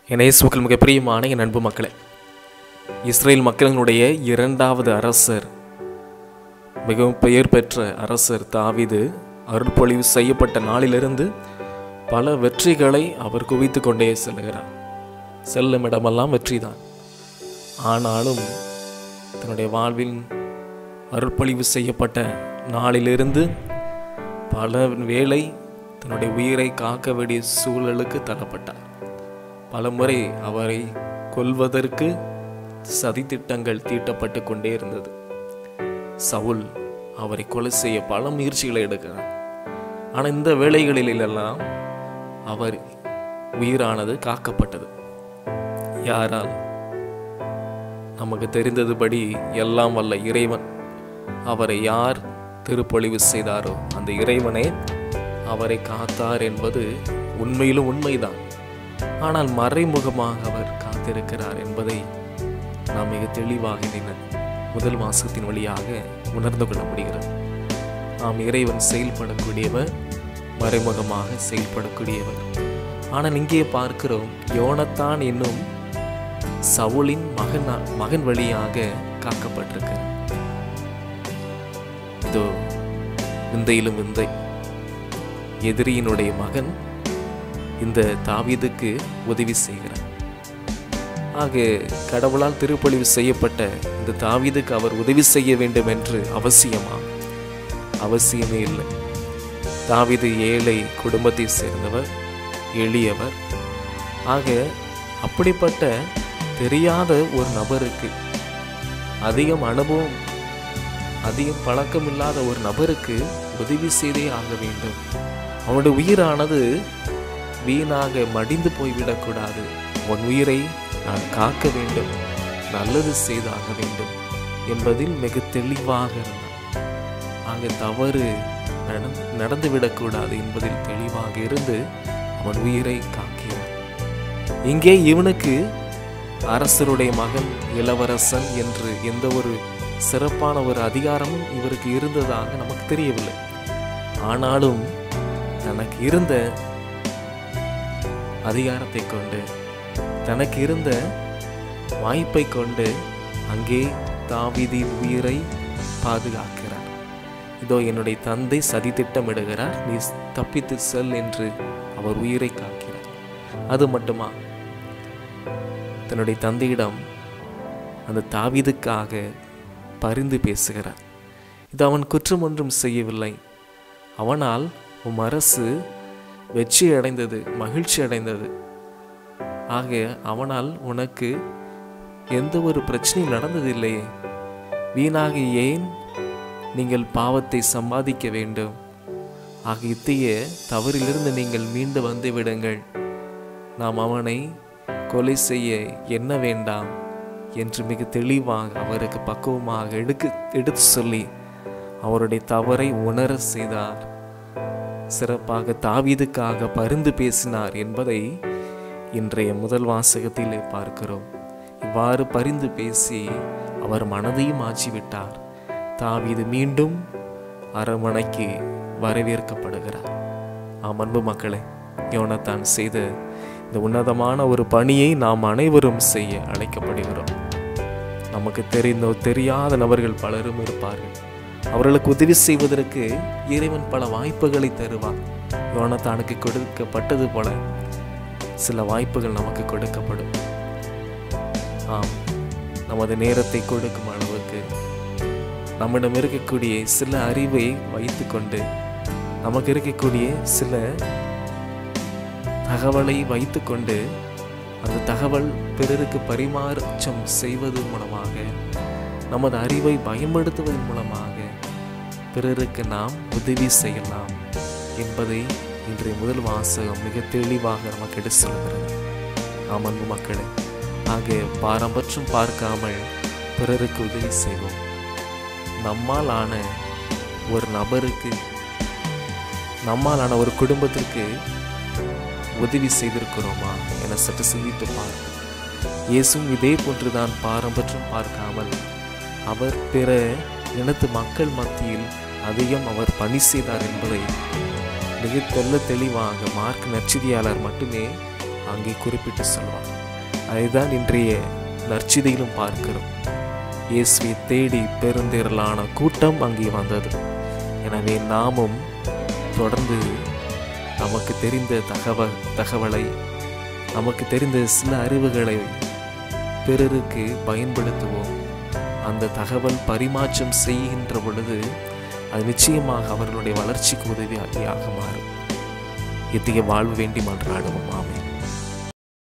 என் இயேசுக்கள் மிக பிரியமான என் அன்பு மக்களே இஸ்ரேல் மக்களினுடைய இரண்டாவது அரசர் மிகவும் பெயர் பெற்ற அரசர் தாவீது அருள்பொழிவு செய்யப்பட்ட நாளிலிருந்து பல வெற்றிகளை அவர் குவித்து கொண்டே செல்கிறார் செல்லும் இடமெல்லாம் வெற்றிதான் ஆனாலும் தன்னுடைய வாழ்வில் அருள்பொழிவு செய்யப்பட்ட நாளிலிருந்து பல வேளை தன்னுடைய உயிரை காக்க வேண்டிய சூழலுக்கு தள்ளப்பட்டார் பலமுறை அவரை கொல்வதற்கு சதித்திட்டங்கள் தீட்டப்பட்டு கொண்டே இருந்தது சவுல் அவரை கொலை செய்ய பல முயற்சிகளை எடுக்கிறார் ஆனால் இந்த வேளைகளிலெல்லாம் அவர் உயிரானது காக்கப்பட்டது யாரால் நமக்கு தெரிந்ததுபடி எல்லாம் வல்ல இறைவன் அவரை யார் திருப்பொழிவு செய்தாரோ அந்த இறைவனே அவரை காத்தார் என்பது உண்மையிலும் உண்மைதான் ஆனால் மறைமுகமாக அவர் காத்திருக்கிறார் என்பதை நாம் மிக தெளிவாக இந்த முதல் மாசத்தின் வழியாக உணர்ந்து கொள்ள முடிகிறது நாம் இறைவன் செயல்படக்கூடியவர் மறைமுகமாக செயல்படக்கூடியவர் ஆனால் இங்கே பார்க்கிறோம் யோனத்தான் என்னும் சவுலின் மகன் மகன் வழியாக காக்கப்பட்டிருக்கிறார் இதோ விந்தையிலும் விந்தை எதிரியினுடைய மகன் இந்த தாவீதுக்கு உதவி செய்கிறார் ஆக கடவுளால் திருப்பொழிவு செய்யப்பட்ட இந்த தாவீதுக்கு அவர் உதவி செய்ய வேண்டும் என்று அவசியமா அவசியமே இல்லை தாவீது ஏழை குடும்பத்தை சேர்ந்தவர் எளியவர் ஆக அப்படிப்பட்ட தெரியாத ஒரு நபருக்கு அதிகம் அனுபவம் அதிகம் பழக்கம் இல்லாத ஒரு நபருக்கு உதவி செய்தே ஆக வேண்டும் அவனுடைய உயிரானது வீணாக மடிந்து போய்விடக்கூடாது உன் உயிரை நான் காக்க வேண்டும் நல்லது செய்தாக வேண்டும் என்பதில் மிக தெளிவாக இருந்தான் ஆக தவறு நடந்துவிடக்கூடாது என்பதில் தெளிவாக இருந்து அவன் உயிரை காக்கிறான் இங்கே இவனுக்கு அரசருடைய மகன் இளவரசன் என்று எந்த ஒரு சிறப்பான ஒரு அதிகாரமும் இவருக்கு இருந்ததாக நமக்கு தெரியவில்லை ஆனாலும் தனக்கு இருந்த அதிகாரத்தை கொண்டு தனக்கு இருந்த வாய்ப்பை கொண்டு அங்கே தாவிதின் உயிரை பாதுகாக்கிறார் இதோ என்னுடைய தந்தை சதி திட்டமிடுகிறார் நீ தப்பித்து செல் என்று அவர் உயிரை காக்கிறார் அது மட்டுமா தன்னுடைய தந்தையிடம் அந்த தாவிதுக்காக பரிந்து பேசுகிறார் இது அவன் குற்றம் ஒன்றும் செய்யவில்லை அவனால் உம் அரசு வெற்றி அடைந்தது மகிழ்ச்சி அடைந்தது ஆக அவனால் உனக்கு எந்த ஒரு பிரச்சனையும் நடந்ததில்லையே வீணாக ஏன் நீங்கள் பாவத்தை சம்பாதிக்க வேண்டும் ஆக இத்தகைய தவறிலிருந்து நீங்கள் மீண்டு வந்து விடுங்கள் நாம் அவனை கொலை செய்ய எண்ண வேண்டாம் என்று மிக தெளிவாக அவருக்கு பக்குவமாக எடுக்க எடுத்து சொல்லி அவருடைய தவறை உணர செய்தார் சிறப்பாக தாவீதுக்காக பரிந்து பேசினார் என்பதை இன்றைய முதல் வாசகத்திலே பார்க்கிறோம் இவ்வாறு பரிந்து பேசி அவர் மனதையும் ஆச்சிவிட்டார் தாவீது மீண்டும் அரண்மனைக்கு வரவேற்கப்படுகிறார் ஆம் அன்பு மக்களே யோனத்தான் செய்த இந்த உன்னதமான ஒரு பணியை நாம் அனைவரும் செய்ய அழைக்கப்படுகிறோம் நமக்கு தெரிந்தோ தெரியாத நபர்கள் பலரும் இருப்பார்கள் அவர்களுக்கு உதவி செய்வதற்கு இறைவன் பல வாய்ப்புகளை தருவார் யோனத்தானுக்கு கொடுக்கப்பட்டது போல சில வாய்ப்புகள் நமக்கு கொடுக்கப்படும் ஆம் நமது நேரத்தை கொடுக்கும் அளவுக்கு நம்மிடம் இருக்கக்கூடிய சில அறிவை வைத்துக்கொண்டு நமக்கு இருக்கக்கூடிய சில தகவலை வைத்துக்கொண்டு அந்த தகவல் பிறருக்கு பரிமாற்றம் செய்வது மூலமாக நமது அறிவை பயன்படுத்துவதன் மூலமாக பிறருக்கு நாம் உதவி செய்யலாம் என்பதை இன்றைய முதல் வாசகம் மிக தெளிவாக நமக்கு எடுத்து சொல்கிறது நாம் அன்பு மக்களே ஆக பாரம்பற்றும் பார்க்காமல் பிறருக்கு உதவி செய்வோம் நம்மால் ஆன ஒரு நபருக்கு நம்மால் ஆன ஒரு குடும்பத்திற்கு உதவி செய்திருக்கிறோமா என சற்று சிந்தித்து பார்ப்போம் இயேசும் இதே போன்றுதான் பாரம்பற்றும் பார்க்காமல் அவர் பிற இனத்து மக்கள் மத்தியில் அதிகம் அவர் பணி செய்தார் என்பதை மிக தெல்ல தெளிவாக மார்க் நற்செய்தியாளர் மட்டுமே அங்கே குறிப்பிட்டு சொல்வார் அதுதான் இன்றைய நற்சிதையிலும் பார்க்கிறோம் இயேசுவை தேடி பெருந்திரளான கூட்டம் அங்கே வந்தது எனவே நாமும் தொடர்ந்து நமக்கு தெரிந்த தகவல் தகவலை நமக்கு தெரிந்த சில அறிவுகளை பிறருக்கு பயன்படுத்துவோம் அந்த தகவல் பரிமாற்றம் செய்கின்ற பொழுது அது நிச்சயமாக அவர்களுடைய வளர்ச்சிக்கு உதவியாக மாறும் இத்தகைய வாழ்வு வேண்டி மன்றாடுவோம் ஆமென்